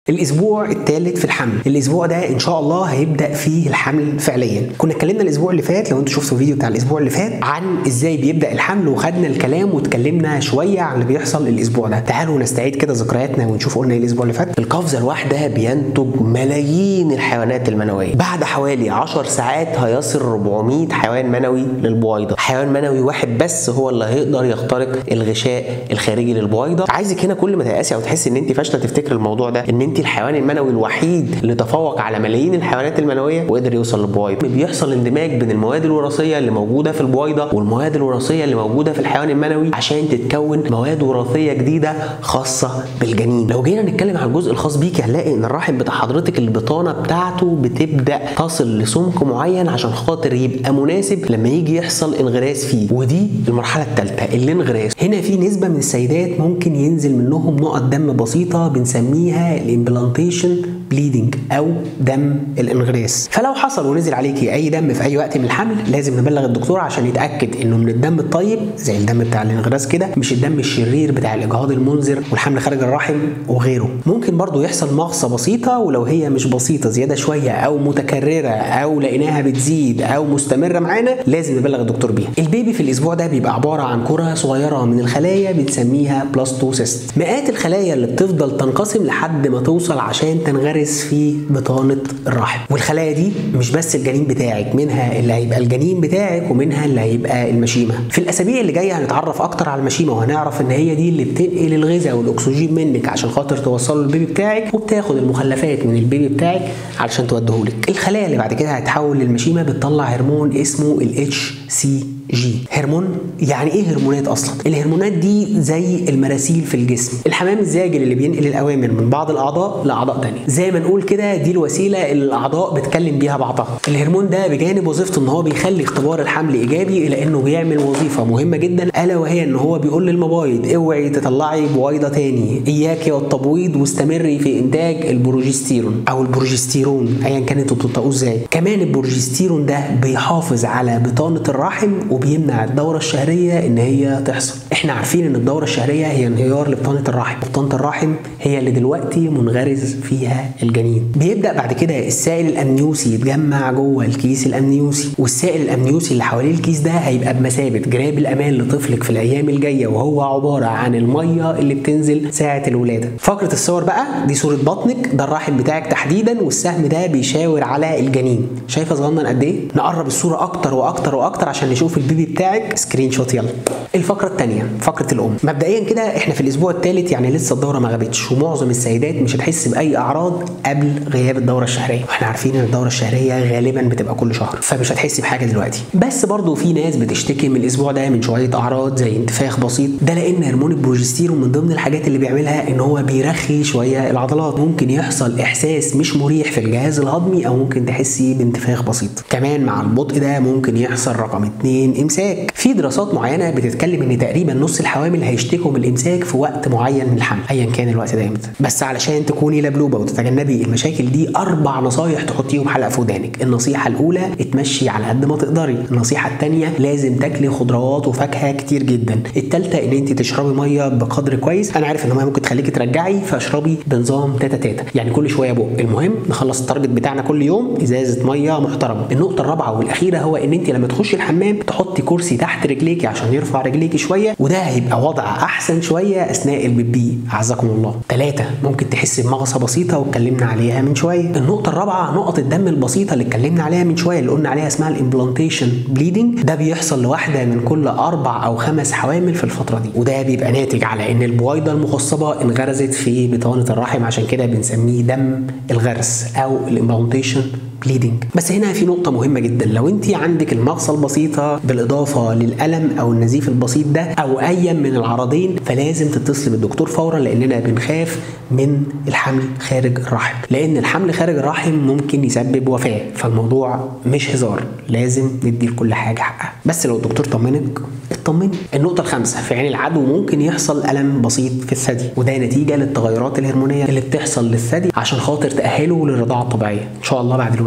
الاسبوع الثالث في الحمل الاسبوع ده ان شاء الله هيبدا فيه الحمل فعليا كنا اتكلمنا الاسبوع اللي فات لو انتوا شفتوا الفيديو بتاع الاسبوع اللي فات عن ازاي بيبدا الحمل وخدنا الكلام واتكلمنا شويه عن اللي بيحصل الاسبوع ده تعالوا نستعيد كده ذكرياتنا ونشوف قلنا ايه الاسبوع اللي فات القفزة الواحدة بينتج ملايين الحيوانات المنوية بعد حوالي 10 ساعات هيصل 400 حيوان منوي للبويضة حيوان منوي واحد بس هو اللي هيقدر يخترق الغشاء الخارجي للبويضة عايزك هنا كل ما تيأسي او تحسي ان انت فاشلة تفتكر الموضوع ده ان انت الحيوان المنوي الوحيد اللي تفوق على ملايين الحيوانات المنوية وقدر يوصل للبويضة بيحصل اندماج بين المواد الوراثية اللي موجودة في البويضة والمواد الوراثية اللي موجودة في الحيوان المنوي عشان تتكون مواد وراثية جديدة خاصة بالجنين لو جينا نتكلم عن الجزء الخاص بيك هنلاقي ان الرحم بتاع حضرتك البطانه بتاعته بتبدا تصل لسمك معين عشان خاطر يبقى مناسب لما يجي يحصل انغراس فيه ودي المرحله الثالثه الانغراس هنا في نسبه من السيدات ممكن ينزل منهم نقط دم بسيطه بنسميها الامبلانتيشن بليدنج او دم الانغراس فلو حصل ونزل عليكي اي دم في اي وقت من الحمل لازم نبلغ الدكتور عشان يتاكد انه من الدم الطيب زي الدم بتاع الانغراس كده مش الدم الشرير بتاع الاجهاض المنذر والحمل خارج الرحم وغيره ممكن برضو يحصل مغصه بسيطه ولو هي مش بسيطه زياده شويه او متكرره او لقيناها بتزيد او مستمره معانا لازم نبلغ الدكتور بيها البيبي في الاسبوع ده بيبقى عباره عن كره صغيره من الخلايا بنسميها بلاستوسيست مئات الخلايا اللي بتفضل تنقسم لحد ما توصل عشان تنغرس في بطانه الرحم والخلايا دي مش بس الجنين بتاعك منها اللي هيبقى الجنين بتاعك ومنها اللي هيبقى المشيمه في الاسابيع اللي جايه هنتعرف اكتر على المشيمه وهنعرف ان هي دي اللي بتنقل الغذاء والاكسجين منك عشان خاطر توصله للبيبي بتاعك وبتاخد المخلفات من البيبي بتاعك علشان توديهولك الخلايا اللي بعد كده هتحول للمشيمه بتطلع هرمون اسمه الاتش سي جي هرمون يعني ايه هرمونات اصلا الهرمونات دي زي المراسيل في الجسم الحمام الزاجل اللي بينقل الاوامر من بعض الاعضاء لاعضاء تانية زي ما نقول كده دي الوسيله اللي الاعضاء بتكلم بيها بعضها الهرمون ده بجانب وظيفته ان هو بيخلي اختبار الحمل ايجابي الا انه بيعمل وظيفه مهمه جدا الا وهي ان هو بيقول للمبايض اوعي تطلعي بويضه تاني اياك والتبويض واستمري في انتاج البروجستيرون او البروجستيرون ايا كان انتوا بتنطقوه ازاي كمان البروجستيرون ده بيحافظ على بطانه الرحم وبيمنع الدوره الشهريه ان هي تحصل احنا عارفين ان الدوره الشهريه هي انهيار لبطانه الرحم بطانه الرحم هي اللي دلوقتي منغرز فيها الجنين بيبدا بعد كده السائل الامنيوسي يتجمع جوه الكيس الامنيوسي والسائل الامنيوسي اللي حوالين الكيس ده هيبقى بمثابه جراب الامان لطفلك في الايام الجايه وهو عباره عن الميه اللي بتنزل ساعه الولاده فقره الصور بقى دي صوره بطنك ده الرحم بتاعك تحديدا والسهم ده بيشاور على الجنين شايفه صغنن قد ايه نقرب الصوره اكتر واكتر واكتر عشان نشوف البيبي بتاعك سكرين شوت يلا الفقره الثانيه فقره الام مبدئيا كده احنا في الاسبوع الثالث يعني لسه الدوره ما غابتش ومعظم السيدات مش هتحس باي اعراض قبل غياب الدوره الشهريه واحنا عارفين ان الدوره الشهريه غالبا بتبقى كل شهر فمش هتحسي بحاجه دلوقتي بس برضو في ناس بتشتكي من الاسبوع ده من شويه اعراض زي انتفاخ بسيط ده لان هرمون البروجستيرون من ضمن الحاجات اللي بيعملها ان هو بيرخي شويه العضلات ممكن يحصل احساس مش مريح في الجهاز الهضمي او ممكن تحسي بانتفاخ بسيط كمان مع البطء ده ممكن يحصل رقم اتنين امساك في دراسات معينه بتتكلم ان تقريبا نص الحوامل هيشتكوا من الامساك في وقت معين من الحمل ايا كان الوقت ده امتى بس علشان تكوني لبلوبه وتتجنبي المشاكل دي اربع نصايح تحطيهم حلقه في ودانك النصيحه الاولى اتمشي على قد ما تقدري النصيحه الثانيه لازم تاكلي خضروات وفاكهه كتير جدا الثالثه ان انت تشربي ميه بقدر كويس انا عارف ان الميه ممكن تخليكي ترجعي فاشربي بنظام تاتا تاتا يعني كل شويه بق المهم نخلص التارجت بتاعنا كل يوم ازازه ميه محترمه النقطه الرابعه والاخيره هو ان انت لما تخشي الحمام تحطي كرسي تحت رجليكي عشان يرفع رجليكي شويه وده هيبقى وضع احسن شويه اثناء البيبي اعزكم الله ثلاثه ممكن تحسي بمغصه بسيطه واتكلمنا عليها من شويه النقطه الرابعه نقط الدم البسيطه اللي اتكلمنا عليها من شويه اللي قلنا عليها اسمها الامبلانتيشن بليدنج ده بيحصل لواحده من كل اربع او خمس حوامل في الفتره دي وده بيبقى ناتج على ان البويضه المخصبه انغرزت في بطانه الرحم عشان كده بنسميه دم الغرس او الامبلانتيشن بليدنج بس هنا في نقطة مهمة جدا لو انت عندك المغصة البسيطة بالإضافة للألم أو النزيف البسيط ده أو أي من العرضين فلازم تتصل بالدكتور فورا لأننا بنخاف من الحمل خارج الرحم لأن الحمل خارج الرحم ممكن يسبب وفاة فالموضوع مش هزار لازم ندي لكل حاجة حقها بس لو الدكتور طمنك اطمني النقطة الخامسة في عين العدو ممكن يحصل ألم بسيط في الثدي وده نتيجة للتغيرات الهرمونية اللي بتحصل للثدي عشان خاطر تأهله للرضاعة الطبيعية إن شاء الله بعد الولادة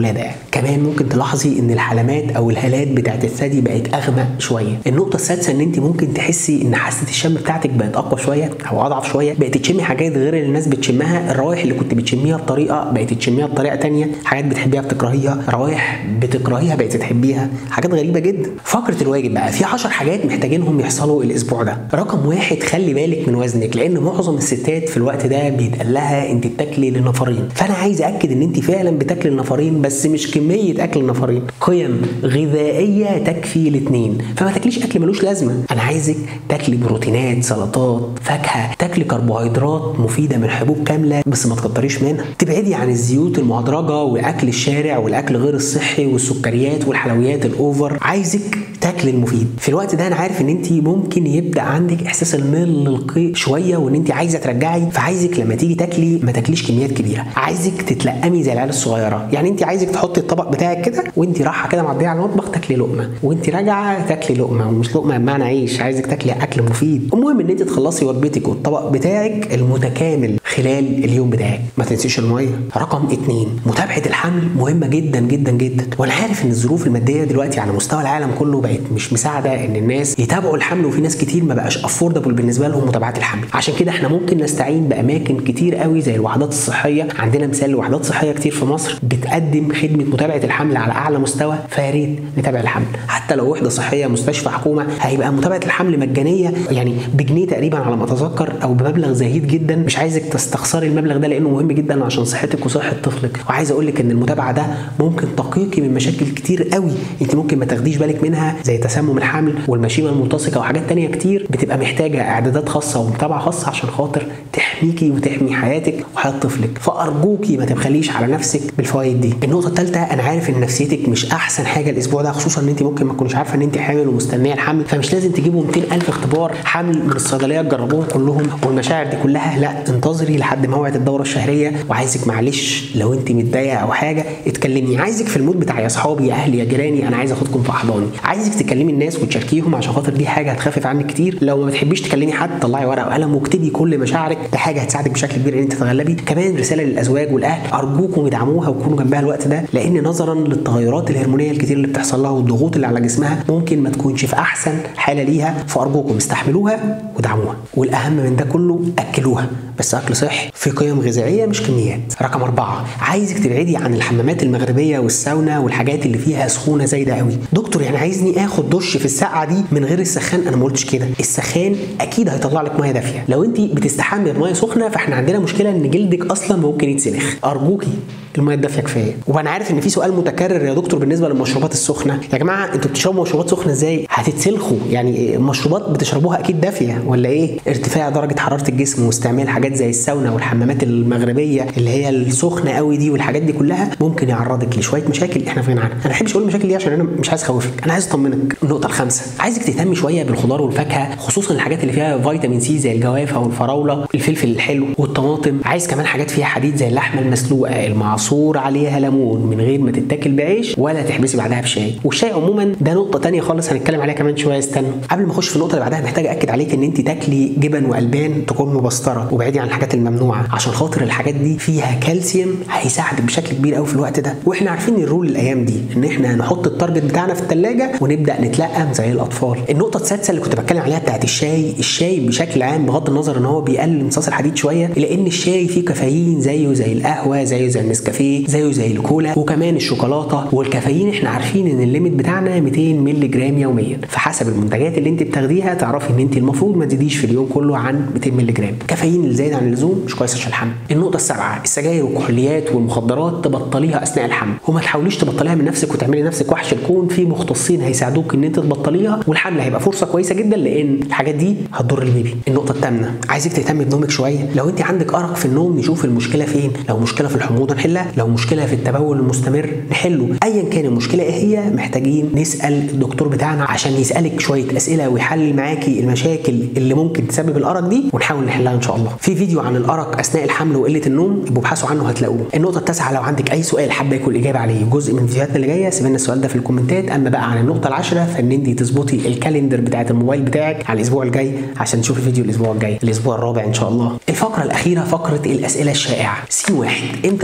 الولاده يعني كمان ممكن تلاحظي ان الحلمات او الهالات بتاعت الثدي بقت اغمق شويه النقطه السادسه ان انت ممكن تحسي ان حاسه الشم بتاعتك بقت اقوى شويه او اضعف شويه بقت تشمي حاجات غير اللي الناس بتشمها الروائح اللي كنت بتشميها بطريقه بقت تشميها بطريقه تانية حاجات بتحبيها بتكرهيها روائح بتكرهيها بقت تحبيها حاجات غريبه جدا فقره الواجب بقى في 10 حاجات محتاجينهم يحصلوا الاسبوع ده رقم واحد خلي بالك من وزنك لان معظم الستات في الوقت ده بيتقال لها انت بتاكلي لنفرين فانا عايز اكد ان انت فعلا بتاكلي لنفرين بس مش كميه اكل نفرين قيم غذائيه تكفي الاثنين فما تاكليش اكل ملوش لازمه انا عايزك تاكلي بروتينات سلطات فاكهه تاكلي كربوهيدرات مفيده من حبوب كامله بس ما تكتريش منها تبعدي عن الزيوت المهدرجه واكل الشارع والاكل غير الصحي والسكريات والحلويات الاوفر عايزك تاكلي المفيد في الوقت ده انا عارف ان انت ممكن يبدا عندك احساس المل القيء شويه وان انت عايزه ترجعي فعايزك لما تيجي تاكلي ما تاكليش كميات كبيره عايزك تتلقمي زي العيال الصغيره يعني انت عايزك تحطي الطبق بتاعك كده وانت رايحه كده معديه على المطبخ تاكلي لقمه وانت راجعه تاكلي لقمه ومش لقمه بمعنى عيش عايزك تاكلي اكل مفيد المهم ان انت تخلصي وجبتك والطبق بتاعك المتكامل خلال اليوم بتاعك ما تنسيش الميه رقم اتنين متابعه الحمل مهمه جدا جدا جدا وانا عارف ان الظروف الماديه دلوقتي على مستوى العالم كله بقت مش مساعده ان الناس يتابعوا الحمل وفي ناس كتير ما بقاش افوردبل بالنسبه لهم متابعه الحمل عشان كده احنا ممكن نستعين باماكن كتير قوي زي الوحدات الصحيه عندنا مثال لوحدات صحيه كتير في مصر بتقدم خدمه متابعه الحمل على اعلى مستوى فيا ريت نتابع الحمل حتى لو وحده صحيه مستشفى حكومه هيبقى متابعه الحمل مجانيه يعني بجنيه تقريبا على ما اتذكر او بمبلغ زهيد جدا مش عايزك تستخسري المبلغ ده لانه مهم جدا عشان صحتك وصحه طفلك وعايز اقول لك ان المتابعه ده ممكن تقيكي من مشاكل كتير قوي انت ممكن ما تاخديش بالك منها زي تسمم الحمل والمشيمه الملتصقه وحاجات تانية كتير بتبقى محتاجه اعدادات خاصه ومتابعه خاصه عشان خاطر تحميكي وتحمي حياتك وحياه طفلك فارجوكي ما تبخليش على نفسك بالفوائد دي النقطه الثالثه انا عارف ان نفسيتك مش احسن حاجه الاسبوع ده خصوصا ان انت ممكن ما تكونيش عارفه ان انت حامل ومستنيه الحمل فمش لازم تجيبوا 200000 اختبار حمل من الصيدليه تجربوهم كلهم والمشاعر دي كلها لا انتظري لحد موعد الدوره الشهريه وعايزك معلش لو انت متضايقه او حاجه اتكلمي عايزك في المود بتاع يا اصحابي يا اهلي يا جيراني انا عايز اخدكم في احضاني عايزك تكلمي الناس وتشاركيهم عشان خاطر دي حاجه هتخفف عنك كتير لو ما بتحبيش تكلمي حد طلعي ورقه وقلم واكتبي كل مشاعرك ده حاجه هتساعدك بشكل كبير ان انت تتغلبي كمان رساله للازواج والاهل ارجوكم ادعموها وكونوا جنبها الوقت ده لان نظرا للتغيرات الهرمونيه الكتير اللي بتحصل لها والضغوط اللي على جسمها ممكن ما تكونش في احسن حاله ليها فارجوكم استحملوها ودعموها والاهم من ده كله اكلوها بس اكل صحي في قيم غذائيه مش كميات رقم أربعة عايزك تبعدي عن الحمامات المغربيه والساونا والحاجات اللي فيها سخونه زايده قوي دكتور يعني عايزني اخد دش في الساعه دي من غير السخان انا ما قلتش كده السخان اكيد هيطلع لك ميه دافيه لو انت بتستحمي بميه سخنه فاحنا عندنا مشكله ان جلدك اصلا ممكن يتسلخ ارجوكي الميه الدافيه كفايه وانا عارف ان في سؤال متكرر يا دكتور بالنسبه للمشروبات السخنه يا جماعه انتوا بتشربوا مشروبات سخنه ازاي هتتسلخوا يعني مشروبات بتشربوها اكيد دافيه ولا ايه ارتفاع درجه حراره الجسم واستعمال حاجات زي الساونا والحمامات المغربيه اللي هي السخنه قوي دي والحاجات دي كلها ممكن يعرضك لشويه مشاكل احنا فين عنها انا ما بحبش اقول المشاكل دي عشان انا مش عايز اخوفك انا عايز اطمنك النقطه الخامسه عايزك تهتمي شويه بالخضار والفاكهه خصوصا الحاجات اللي فيها فيتامين سي زي الجوافه والفراوله الفلفل الحلو والطماطم عايز كمان حاجات فيها حديد زي اللحمه المسلوقه المعصور عليها ليمون من غير ما تتاكل بعيش ولا تحبسي بعدها بشاي والشاي عموما ده نقطه تانية خالص هنتكلم عليها كمان شويه استنوا قبل ما اخش في النقطه اللي بعدها محتاج اكد عليك ان انت تاكلي جبن والبان تكون مبستره وبعيدي عن الحاجات الممنوعه عشان خاطر الحاجات دي فيها كالسيوم هيساعدك بشكل كبير قوي في الوقت ده واحنا عارفين الرول الايام دي ان احنا نحط التارجت بتاعنا في الثلاجه ونبدا نتلقم زي الاطفال النقطه السادسه اللي كنت بتكلم عليها بتاعت الشاي الشاي بشكل عام بغض النظر ان هو بيقلل امتصاص الحديد شويه لان الشاي فيه كافيين زيه زي القهوه زيه زي النسكافيه زيه زي الكولا وكمان الشوكولاته والكافيين احنا عارفين ان الليميت بتاعنا 200 مللي جرام يوميا فحسب المنتجات اللي انت بتاخديها تعرفي ان انت المفروض ما تزيديش في اليوم كله عن 200 مللي جرام كافيين اللي زايد عن اللزوم مش كويس عشان الحمل النقطه السابعه السجاير والكحوليات والمخدرات تبطليها اثناء الحمل وما تحاوليش تبطليها من نفسك وتعملي نفسك وحش الكون في مختصين هيساعدوك ان انت تبطليها والحمل هيبقى فرصه كويسه جدا لان الحاجات دي هتضر البيبي النقطه الثامنه عايزك تهتمي بنومك شويه لو انت عندك ارق في النوم نشوف المشكله فين لو مشكله في الحموضه نحلها لو مشكله في التبول المستمر نحله ايا كان المشكله ايه هي محتاجين نسال الدكتور بتاعنا عشان يسالك شويه اسئله ويحلل معاكي المشاكل اللي ممكن تسبب الارق دي ونحاول نحلها ان شاء الله في فيديو عن الارق اثناء الحمل وقله النوم ابقوا ابحثوا عنه هتلاقوه النقطه التاسعه لو عندك اي سؤال حابه يكون الاجابه عليه جزء من فيديوهاتنا اللي جايه سيب لنا السؤال ده في الكومنتات اما بقى عن النقطه العاشره فان انت تظبطي الكالندر بتاعت الموبايل بتاعك على الاسبوع الجاي عشان تشوفي فيديو الاسبوع الجاي الاسبوع الرابع ان شاء الله الفقره الاخيره فقره الاسئله الشائعه سين واحد امتى اقدر اعمل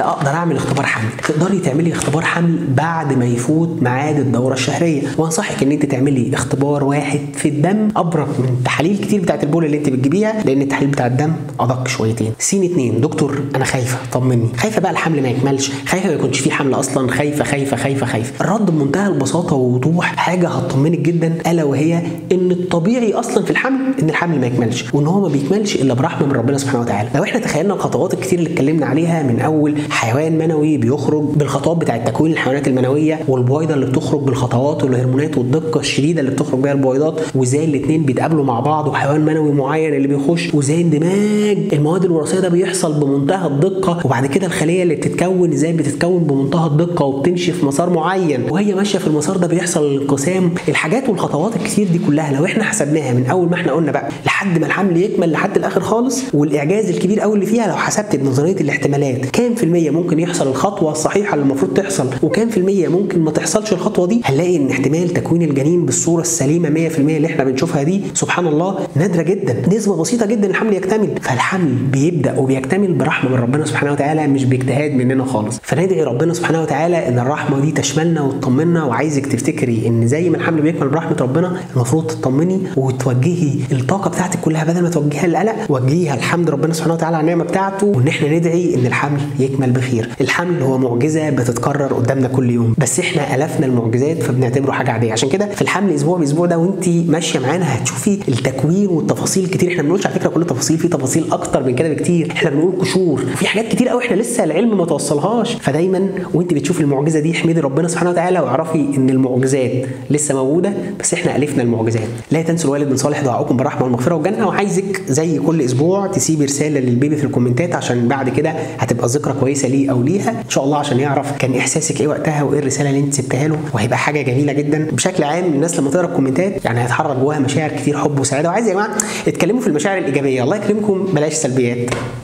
اعمل اختبار حمل تقدري تعملي اختبار حمل بعد ما يفوت ميعاد الدوره الشهريه وانصحك ان انت تعملي اختبار واحد في الدم ابرك من التحاليل كتير بتاعت البول اللي انت بتجيبيها لان التحاليل بتاع الدم ادق شويتين سين اتنين دكتور انا خايفه طمني خايفه بقى الحمل ما يكملش خايفه ما يكونش فيه حمل اصلا خايفه خايفه خايفه خايفه الرد بمنتهى البساطه ووضوح حاجه هتطمنك جدا الا وهي ان الطبيعي اصلا في الحمل ان الحمل ما يكملش وان هو ما بيكملش الا برحمه من ربنا سبحانه وتعالى لو احنا تخيلنا الخطوات الكتير اللي اتكلمنا عليها من اول حيوان منوي بيخرج بالخطوات بتاعه تكوين الحيوانات المنويه والبويضه اللي بتخرج بالخطوات والهرمونات والدقه الشديده اللي بتخرج بيها البويضات وازاي الاثنين بيتقابلوا مع بعض وحيوان منوي معين اللي بيخش وازاي اندماج المواد الوراثيه ده بيحصل بمنتهى الدقه وبعد كده الخليه اللي بتتكون ازاي بتتكون بمنتهى الدقه وبتمشي في مسار معين وهي ماشيه في المسار ده بيحصل الانقسام الحاجات والخطوات الكتير دي كلها لو احنا حسبناها من اول ما احنا قلنا بقى لحد ما الحمل يكمل لحد الاخر خالص والاعجاز الكبير قوي اللي فيها لو حسبت بنظريه الاحتمالات كام في الميه ممكن يحصل الخطوه الصحيحه اللي المفروض تحصل وكام في الميه ممكن ما تحصلش الخطوه دي هنلاقي ان احتمال تكوين الجنين بالصوره السليمه 100% اللي احنا بنشوفها دي سبحان الله نادره جدا نسبه بسيطه جدا الحمل يكتمل فالحمل بيبدا وبيكتمل برحمه من ربنا سبحانه وتعالى مش باجتهاد مننا خالص فندعي ربنا سبحانه وتعالى ان الرحمه دي تشملنا وتطمنا وعايزك تفتكري ان زي ما الحمل بيكمل برحمه ربنا المفروض تطمني وتوجهي الطاقه بتاعتك كلها بدل ما توجهيها للقلق وجهيها الحمد ربنا سبحانه وتعالى على النعمه بتاعته وان احنا ندعي ان الحمل يكمل بخير الحمل هو معجزه بتتكرر قدامنا كل يوم بس احنا الفنا المعجزات فبنعتبره حاجه عاديه عشان كده في الحمل اسبوع باسبوع ده وانت ماشيه معانا هتشوفي التكوين والتفاصيل الكتير احنا ما بنقولش على فكره كل التفاصيل في تفاصيل اكتر من كده بكتير احنا بنقول قشور في حاجات كتير قوي احنا لسه العلم ما توصلهاش فدايما وانت بتشوفي المعجزه دي احمدي ربنا سبحانه وتعالى واعرفي ان المعجزات لسه موجوده بس احنا الفنا المعجزات لا تنسوا الوالد بن صالح دعاؤكم بالرحمه والمغفره والجنه وعايزك زي كل اسبوع تسيبي رساله للبيبي في الكومنتات عشان بعد كده هتبقى ذكرى كويسه ليه او ليها ان شاء الله عشان يعرف كان احساسك ايه وقتها وايه الرساله اللي انت سبتها له وهيبقى حاجه جميله جدا بشكل عام الناس لما تقرا الكومنتات يعني هيتحرك جواها مشاعر كتير حب وسعاده وعايز يا جماعه اتكلموا في المشاعر الايجابيه الله يكرمكم بلاش سلبيات